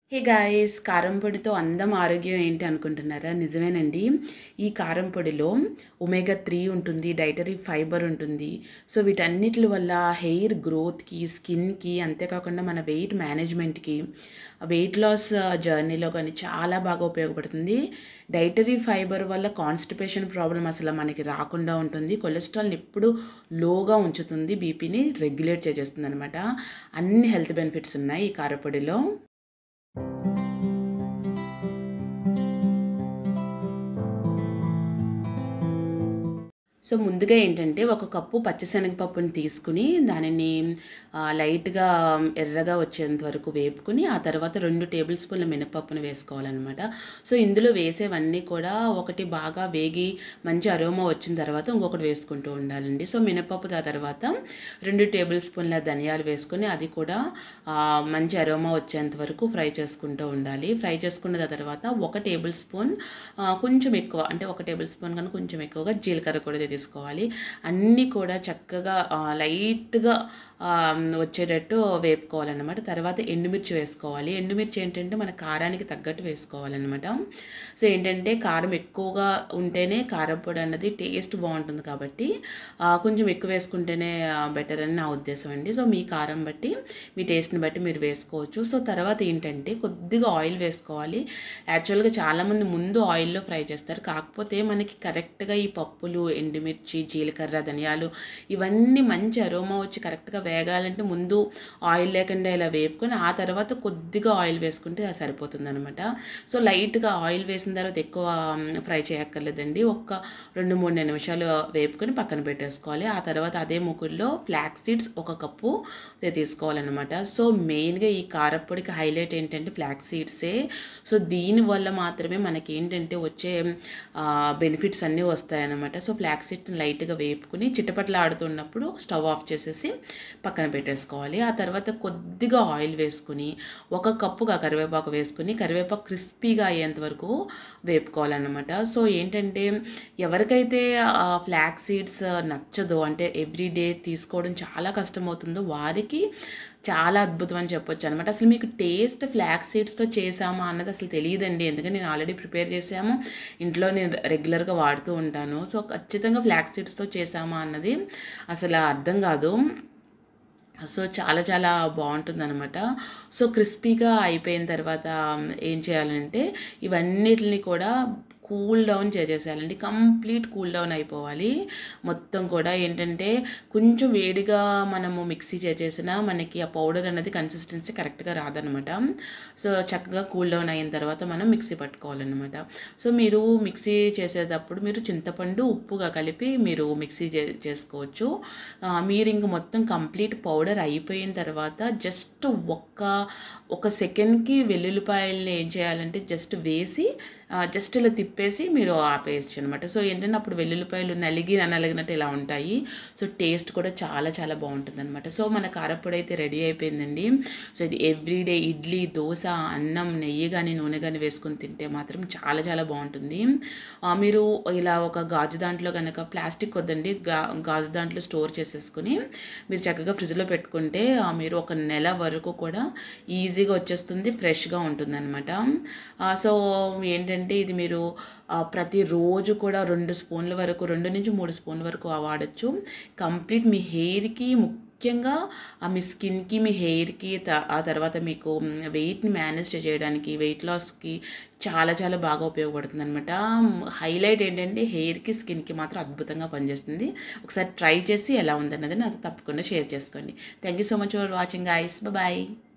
hey guys కారం పొడితో అందం ఆరోగ్యం ఏంటి అనుకుంటున్నారా నిజమేనండి ఈ కారం పొడిలో ఒమేగా త్రీ ఉంటుంది డైటరీ ఫైబర్ ఉంటుంది సో వీటన్నిటి వల్ల హెయిర్ గ్రోత్కి స్కిన్కి అంతేకాకుండా మన వెయిట్ మేనేజ్మెంట్కి వెయిట్ లాస్ జర్నీలో కానీ చాలా బాగా ఉపయోగపడుతుంది డైటరీ ఫైబర్ వల్ల కాన్స్టిపేషన్ ప్రాబ్లం అసలు మనకి రాకుండా ఉంటుంది కొలెస్ట్రాల్ని ఎప్పుడు లోగా ఉంచుతుంది బీపీని రెగ్యులేట్ చేసేస్తుంది అనమాట అన్ని హెల్త్ బెనిఫిట్స్ ఉన్నాయి ఈ కారపొడిలో సో ముందుగా ఏంటంటే ఒక కప్పు పచ్చిశనగపప్పుని తీసుకుని దానిని ఆ, లైట్గా ఎర్రగా వచ్చేంత వరకు వేపుకుని ఆ తర్వాత రెండు టేబుల్ స్పూన్ల మినపప్పును వేసుకోవాలన్నమాట సో ఇందులో వేసేవన్నీ కూడా ఒకటి బాగా వేగి మంచి అరోమా వచ్చిన తర్వాత ఇంకొకటి వేసుకుంటూ ఉండాలండి సో మినపప్పు ఆ తర్వాత రెండు టేబుల్ స్పూన్ల ధనియాలు వేసుకొని అది కూడా ఆ, మంచి అరోమా వచ్చేంత వరకు ఫ్రై చేసుకుంటూ ఉండాలి ఫ్రై చేసుకున్న తర్వాత ఒక టేబుల్ స్పూన్ ఆ, కొంచెం ఎక్కువ అంటే ఒక టేబుల్ స్పూన్ కన్నా కొంచెం ఎక్కువగా జీలకర్ర కూడా తీసుకోవాలి అన్నీ కూడా చక్కగా ఆ, లైట్గా ఆ, వచ్చేటట్టు వేపుకోవాలన్నమాట తర్వాత ఎండుమిర్చి వేసుకోవాలి ఎండుమిర్చి ఏంటంటే మన కారానికి తగ్గట్టు వేసుకోవాలన్నమాట సో ఏంటంటే కారం ఎక్కువగా ఉంటేనే కారం పొడి అన్నది టేస్ట్ బాగుంటుంది కాబట్టి ఆ, కొంచెం ఎక్కువ వేసుకుంటేనే బెటర్ అని నా ఉద్దేశం అండి సో మీ కారం బట్టి మీ టేస్ట్ని బట్టి మీరు వేసుకోవచ్చు సో తర్వాత ఏంటంటే కొద్దిగా ఆయిల్ వేసుకోవాలి యాక్చువల్గా చాలామంది ముందు ఆయిల్లో ఫ్రై చేస్తారు కాకపోతే మనకి కరెక్ట్గా ఈ పప్పులు ఎండుమిర్చి జీలకర్ర ధనియాలు ఇవన్నీ మంచి అరోమా వచ్చి కరెక్ట్గా వేగాలంటే ముందు ఆయిల్ లేకుండా ఇలా వేపుకొని ఆ తర్వాత కొద్దిగా ఆయిల్ వేసుకుంటే అది సరిపోతుంది అనమాట సో లైట్గా ఆయిల్ వేసిన తర్వాత ఎక్కువ ఫ్రై చేయక్కర్లేదండి ఒక్క రెండు మూడు నిమిషాలు వేపుకొని పక్కన పెట్టేసుకోవాలి ఆ తర్వాత అదే ముకుల్లో ఫ్లాక్ సీడ్స్ ఒక కప్పు తీసుకోవాలన్నమాట సో మెయిన్గా ఈ కారప్పొడికి హైలైట్ ఏంటంటే ఫ్లాక్ సీడ్సే సో దీనివల్ల మాత్రమే మనకి ఏంటంటే వచ్చే బెనిఫిట్స్ అన్నీ వస్తాయన్నమాట సో ఫ్లాక్ సీడ్స్ని లైట్గా వేపుకుని చిట్టపట్ల ఆడుతున్నప్పుడు స్టవ్ ఆఫ్ చేసేసి పక్కన పెట్టేసుకోవాలి ఆ తర్వాత కొద్దిగా ఆయిల్ వేసుకుని ఒక కప్పుగా కరివేపాకు వేసుకుని కరివేపాకు క్రిస్పీగా అయ్యేంత వరకు వేపుకోవాలన్నమాట సో ఏంటంటే ఎవరికైతే ఫ్లాక్ సీడ్స్ నచ్చదో అంటే ఎవ్రీడే తీసుకోవడం చాలా కష్టమవుతుందో వారికి చాలా అద్భుతం అని చెప్పొచ్చు అనమాట అసలు మీకు టేస్ట్ ఫ్లాక్ సీడ్స్తో చేసామా అన్నది అసలు తెలియదండి ఎందుకంటే నేను ఆల్రెడీ ప్రిపేర్ చేసాము ఇంట్లో నేను రెగ్యులర్గా వాడుతూ ఉంటాను సో ఖచ్చితంగా ఫ్లాక్ సీడ్స్తో చేసామా అన్నది అసలు అర్థం కాదు సో చాలా చాలా బాగుంటుంది అనమాట సో క్రిస్పీగా అయిపోయిన తర్వాత ఏం చేయాలంటే ఇవన్నిటిని కూడా కూల్ డౌన్ చేసేసేయాలండి కంప్లీట్ కూల్ డౌన్ అయిపోవాలి మొత్తం కూడా ఏంటంటే కొంచెం వేడిగా మనము మిక్సీ చేసేసిన మనకి ఆ పౌడర్ అనేది కన్సిస్టెన్సీ కరెక్ట్గా రాదనమాట సో చక్కగా కూల్ డౌన్ అయిన తర్వాత మనం మిక్సీ పట్టుకోవాలన్నమాట సో మీరు మిక్సీ చేసేటప్పుడు మీరు చింతపండు ఉప్పుగా కలిపి మీరు మిక్సీ చే చేసుకోవచ్చు ఆ, మీరు ఇంక మొత్తం కంప్లీట్ పౌడర్ అయిపోయిన తర్వాత జస్ట్ ఒక్క ఒక సెకండ్కి వెల్లుల్లిపాయలని ఏం చేయాలంటే జస్ట్ వేసి జస్ట్ ఇలా తిప్పేసి మీరు ఆపేయచ్చు అనమాట సో ఏంటంటే అప్పుడు వెల్లుల్లిపాయలు నలిగి నలిగినట్టు ఇలా ఉంటాయి సో టేస్ట్ కూడా చాలా చాలా బాగుంటుంది అనమాట సో మన కారప్పొడి అయితే రెడీ అయిపోయిందండి సో ఇది ఎవ్రీడే ఇడ్లీ దోశ అన్నం నెయ్యి కానీ నూనె కానీ వేసుకొని తింటే మాత్రం చాలా చాలా బాగుంటుంది ఆ, మీరు ఇలా ఒక గాజు దాంట్లో కనుక ప్లాస్టిక్ వద్దండి గా గాజు దాంట్లో స్టోర్ చేసేసుకుని మీరు చక్కగా ఫ్రిడ్జ్లో పెట్టుకుంటే ఆ, మీరు ఒక నెల వరకు కూడా ఈజీగా వచ్చేస్తుంది ఫ్రెష్గా ఉంటుంది అనమాట సో ఏంటంటే ఇది మీరు ఆ, ప్రతిరోజు కూడా రెండు స్పూన్ల వరకు రెండు నుంచి మూడు స్పూన్ల వరకు వాడచ్చు కంప్లీట్ మీ హెయిర్కి ముఖ్యంగా ఆ మీ స్కిన్కి మీ హెయిర్కి త- ఆ తర్వాత మీకు వెయిట్ని మేనేజ్ చేయడానికి వెయిట్ లాస్కి చాలా చాలా బాగా ఉపయోగపడుతుంది అనమాట హైలైట్ ఏంటంటే హెయిర్కి స్కిన్కి మాత్రం అద్భుతంగా పనిచేస్తుంది ఒకసారి ట్రై చేసి ఎలా ఉందన్నది నాతో తప్పకుండా షేర్ చేసుకోండి thank you so much for watching ఐస్ బాయ్